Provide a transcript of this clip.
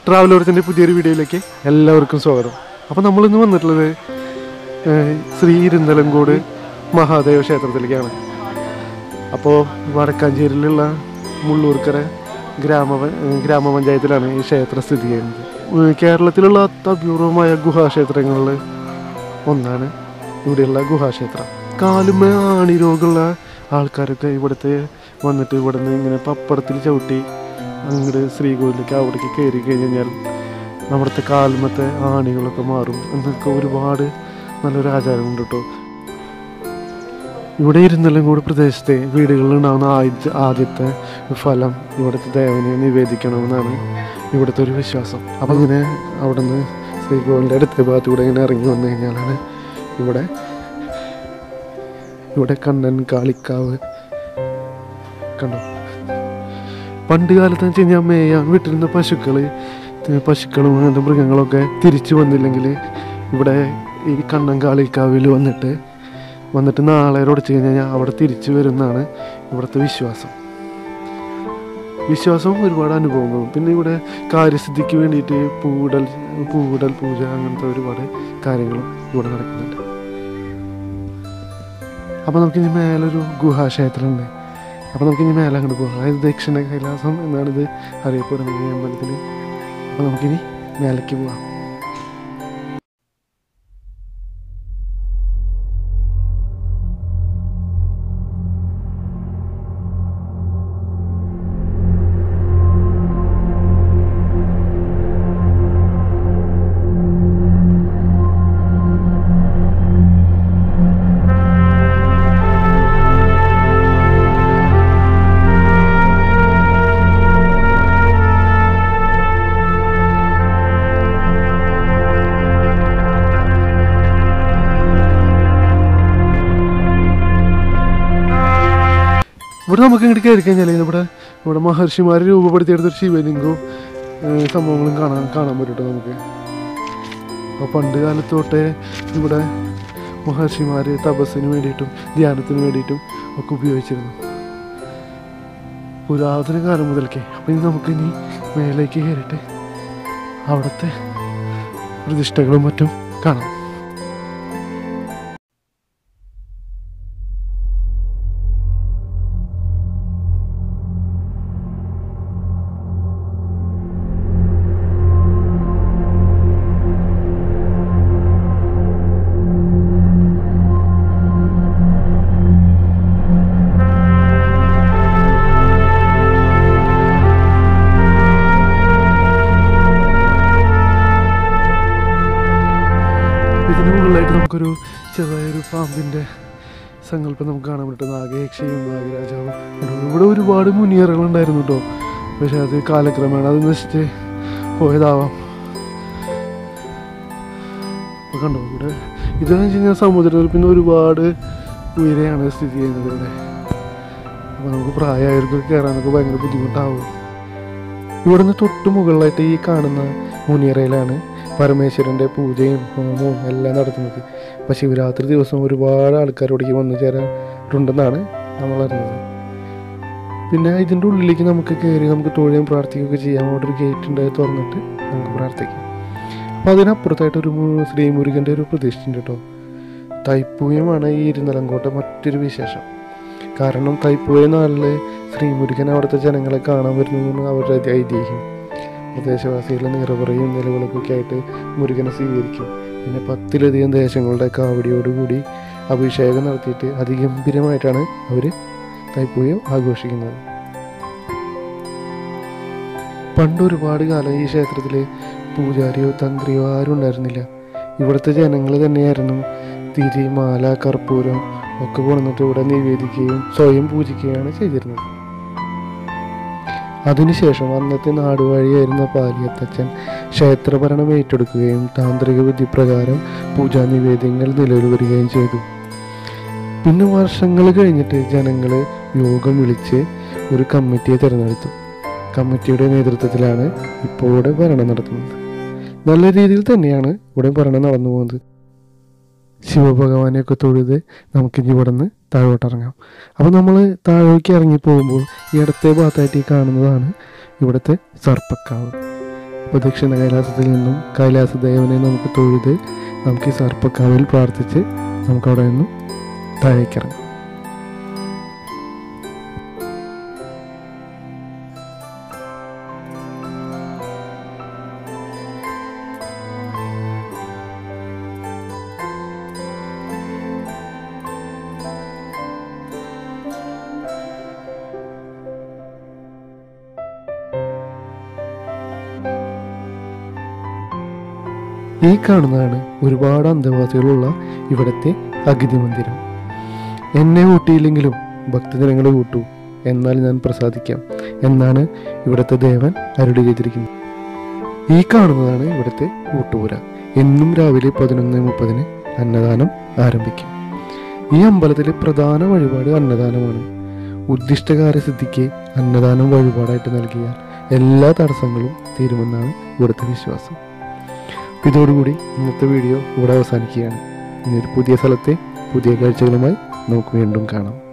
ട്രാവലർസിൻ്റെ പുതിയൊരു വീഡിയോയിലേക്ക് എല്ലാവർക്കും സ്വാഗതം അപ്പോൾ നമ്മളിന്ന് വന്നിട്ടുള്ളത് ഏഹ്, ശ്രീ ഇരുന്തലങ്കോട് മഹാദേവ ക്ഷേത്രത്തിലേക്കാണ് അപ്പോൾ വടക്കാഞ്ചേരിയിലുള്ള മുള്ളൂർക്കര ഗ്രാമ ഗ്രാമപഞ്ചായത്തിലാണ് ഈ ക്ഷേത്രം സ്ഥിതി ചെയ്യുന്നത് ഏഹ്, കേരളത്തിലുള്ള അത്യപൂർവമായ ഗുഹാക്ഷേത്രങ്ങളിൽ ഒന്നാണ് ഇവിടെയുള്ള ഗുഹാക്ഷേത്രം കാലുമ ആണി രോഗമുള്ള ആൾക്കാരൊക്കെ ഇവിടുത്തെ വന്നിട്ട് ഇവിടുന്ന് ഇങ്ങനെ പപ്പടത്തിൽ ചവിട്ടി അങ്ങോട്ട് ശ്രീകോവിലേക്ക് അവിടേക്ക് കയറി കഴിഞ്ഞാൽ അവിടുത്തെ കാലുമത്തെ ആണികളൊക്കെ മാറും എന്നൊക്കെ ഒരുപാട് നല്ലൊരു ആചാരമുണ്ട് കേട്ടോ ഇവിടെ ഇരുന്നെല്ലാം കൂടി പ്രദേശത്തെ വീടുകളിൽ ഉണ്ടാകുന്ന ആദ്യ ആദ്യത്തെ ഫലം ഇവിടുത്തെ ദേവനെ നിവേദിക്കണമെന്നാണ് ഇവിടുത്തെ ഒരു വിശ്വാസം അപ്പം ഇങ്ങനെ അവിടെ നിന്ന് ശ്രീകോവിലിൻ്റെ അടുത്ത ഭാഗത്തൂടെ ഇങ്ങനെ ഇറങ്ങി വന്നു കഴിഞ്ഞാലാണ് ഇവിടെ ഇവിടെ കണ്ണൻ കാളിക്കാവ് കണ്ടോ പണ്ട് കാലത്ത് വെച്ച് കഴിഞ്ഞാൽ മേയാൻ വിട്ടിരുന്ന പശുക്കൾ പശുക്കളും അങ്ങനത്തെ മൃഗങ്ങളൊക്കെ തിരിച്ചു വന്നില്ലെങ്കിൽ ഇവിടെ ഈ കണ്ണൻ കാളിക്കാവിൽ വന്നിട്ട് വന്നിട്ട് നാളെ ഉടച്ചു കഴിഞ്ഞാൽ അവിടെ തിരിച്ചു വരുന്നതാണ് ഇവിടുത്തെ വിശ്വാസം വിശ്വാസവും ഒരുപാട് അനുഭവങ്ങളും പിന്നെ ഇവിടെ കാര്യസിദ്ധിക്ക് വേണ്ടിയിട്ട് പൂടൽ പൂടൽ പൂജ അങ്ങനത്തെ ഒരുപാട് കാര്യങ്ങളും ഇവിടെ നടക്കുന്നുണ്ട് അപ്പോൾ നമുക്കിനി മേലൊരു ഗുഹാക്ഷേത്രമുണ്ട് അപ്പോൾ നമുക്കിനി മേലെ അങ്ങോട്ട് പോകാം അതായത് ദക്ഷിണ കൈലാസം എന്നാണിത് അറിയപ്പെടുന്നത് ഈ അമ്പലത്തിൽ അപ്പോൾ നമുക്കിനി മേലേക്ക് പോകാം ഇവിടെ നമുക്ക് ഇങ്ങോട്ട് കയറി കഴിഞ്ഞാൽ ഇവിടെ ഇവിടെ മഹർഷിമാർ രൂപപ്പെടുത്തിയെടുത്തൊരു ശിവലിംഗവും ഏഹ്, സംഭവങ്ങളും കാണാൻ കാണാൻ പറ്റും ട്ടോ നമുക്ക് അപ്പോൾ പണ്ട് കാലത്ത് തൊട്ടേ ഇവിടെ മഹർഷിമാർ തപസ്സിന് വേണ്ടിയിട്ടും ധ്യാനത്തിന് വേണ്ടിയിട്ടും ഒക്കെ ഉപയോഗിച്ചിരുന്നു പുരാതന കാലം മുതൽക്കേ അപ്പം ഇനി നമുക്കിനി മേലേക്ക് കയറിയിട്ട് അവിടുത്തെ പ്രതിഷ്ഠകളും മറ്റും കാണാം ഇതിന് മുകളിലായിട്ട് നമുക്കൊരു ചെറിയൊരു പാമ്പിൻ്റെ സങ്കല്പം നമുക്ക് കാണാൻ പറ്റും നാഗയക്ഷയും നാഗരാജാവും ഉണ്ട്. ഇവിടെ ഒരുപാട് മുനിയറുകളുണ്ടായിരുന്നു കേട്ടോ പക്ഷെ അത് കാലക്രമേണ അത് നശിച്ച് പോയതാവാം ഇപ്പൊ കണ്ടോ ഇവിടെ ഇതെന്ന് വെച്ച് കഴിഞ്ഞാൽ സമുദ്രത്തിൽ പിന്നെ ഒരുപാട് ഉയരെയാണ് സ്ഥിതി ചെയ്യുന്നത് ഇവിടെ അപ്പോൾ നമുക്ക് പ്രായമായവർക്കൊക്കെ കയറാനൊക്കെ ഭയങ്കര ബുദ്ധിമുട്ടാവും ഇവിടുന്ന് തൊട്ട് മുകളിലായിട്ട് ഈ കാണുന്ന മുനിയറയിലാണ് പരമേശ്വരൻ്റെ പൂജയും ഹോമവും എല്ലാം നടത്തുന്നത് അപ്പോൾ ശിവരാത്രി ദിവസം ഒരുപാട് ആൾക്കാരോടേക്ക് വന്നു ചേരാറുണ്ടെന്നാണ് നമ്മൾ അറിഞ്ഞത് പിന്നെ ഇതിൻ്റെ ഉള്ളിലേക്ക് നമുക്ക് കയറി നമുക്ക് തൊഴുകയും പ്രാർത്ഥിക്കുകയൊക്കെ ചെയ്യാം അവിടെ ഒരു ഗേറ്റ് ഉണ്ട് അത് തുറന്നിട്ട് നമുക്ക് പ്രാർത്ഥിക്കാം അപ്പോൾ അതിനപ്പുറത്തായിട്ട് ഒരു മു- ശ്രീമുരുകൻ്റെ ഒരു പ്രതിഷ്ഠ ഉണ്ട് കേട്ടോ തൈപ്പൂയമാണ് ഈ ഇരുന്നലങ്കോട്ടെ മറ്റൊരു വിശേഷം കാരണം തൈപ്പൂയ നാളിൽ ശ്രീമുരുകൻ അവിടുത്തെ ജനങ്ങളെ കാണാൻ വരുന്നതെന്ന് അവരുടെ ഐതി- ഐതിഹ്യം പ്രദേശവാസികൾ നിറപറയും നിലവിളക്കൊക്കെ ആയിട്ട് മുരുകനെ സ്വീകരിക്കും പിന്നെ പത്തിലധികം ദേശങ്ങളുടെ കാവടിയോടുകൂടി അഭിഷേകം നടത്തിയിട്ട് അതിഗംഭീരമായിട്ടാണ് അവർ തൈപ്പൂയം ആഘോഷിക്കുന്നത് പണ്ട് ഒരുപാട് കാലം ഈ ക്ഷേത്രത്തിൽ പൂജാരിയോ തന്ത്രിയോ ആരും ഉണ്ടായിരുന്നില്ല ഇവിടുത്തെ ജനങ്ങൾ തന്നെയായിരുന്നു തിരി മാല കർപ്പൂരം ഒക്കെ കൊണ്ടുവന്നിട്ട് ഇവിടെ നിവേദിക്കുകയും സ്വയം പൂജിക്കുകയാണ് ചെയ്തിരുന്നത് അതിനുശേഷം അന്നത്തെ നാടുവാഴിയായിരുന്ന പാലിയത്തച്ഛൻ ക്ഷേത്രഭരണം ഏറ്റെടുക്കുകയും താന്ത്രിക വിധി പ്രകാരം പൂജാ നിവേദ്യങ്ങൾ നിലവിൽ വരികയും ചെയ്തു പിന്നെ വർഷങ്ങൾ കഴിഞ്ഞിട്ട് ജനങ്ങൾ യോഗം വിളിച്ച് ഒരു കമ്മിറ്റിയെ തിരഞ്ഞെടുത്തു കമ്മിറ്റിയുടെ നേതൃത്വത്തിലാണ് ഇപ്പോൾ ഇവിടെ ഭരണം നടത്തുന്നത് നല്ല രീതിയിൽ തന്നെയാണ് ഇവിടെ ഭരണം നടന്നു പോകുന്നത് ശിവഭഗവാനെയൊക്കെ തൊഴുത് നമുക്കിനി ഇവിടെ നിന്ന് താഴോട്ടിറങ്ങാം അപ്പോൾ നമ്മൾ താഴേക്ക് ഇറങ്ങി പോകുമ്പോൾ ഈ ഇടത്തെ ഭാഗത്തായിട്ട് ഈ കാണുന്നതാണ് ഇവിടുത്തെ സർപ്പക്കാവ് അപ്പോൾ ദക്ഷിണ കൈലാസത്തിൽ നിന്നും കൈലാസദേവനെ നമുക്ക് തൊഴുത് നമുക്ക് ഈ സർപ്പക്കാവിൽ പ്രാർത്ഥിച്ച് നമുക്ക് അവിടെ നിന്നും താഴേക്കിറങ്ങാം ഈ കാണുന്നതാണ് ഒരുപാട് അന്തേവാസികളുള്ള ഇവിടുത്തെ അഗതി മന്ദിരം എന്നെ ഊട്ടിയില്ലെങ്കിലും ഭക്തജനങ്ങളെ ഊട്ടു എന്നാൽ ഞാൻ പ്രസാദിക്കാം എന്നാണ് ഇവിടുത്തെ ദേവൻ അരുളി ചെയ്തിരിക്കുന്നത് ഈ കാണുന്നതാണ് ഇവിടുത്തെ ഊട്ടുപുര എന്നും രാവിലെ പതിനൊന്ന് മുപ്പതിന് അന്നദാനം ആരംഭിക്കും ഈ അമ്പലത്തിലെ പ്രധാന വഴിപാട് അന്നദാനമാണ് ഉദ്ദിഷ്ടകാര്യസിദ്ധിക്ക് അന്നദാനം വഴിപാടായിട്ട് നൽകിയാൽ എല്ലാ തടസ്സങ്ങളും തീരുമെന്നാണ് ഇവിടുത്തെ വിശ്വാസം ഇതോടുകൂടി ഇന്നത്തെ വീഡിയോ ഇവിടെ അവസാനിക്കുകയാണ് ഇനി ഒരു പുതിയ സ്ഥലത്തെ പുതിയ കാഴ്ചകളുമായി നമുക്ക് വീണ്ടും കാണാം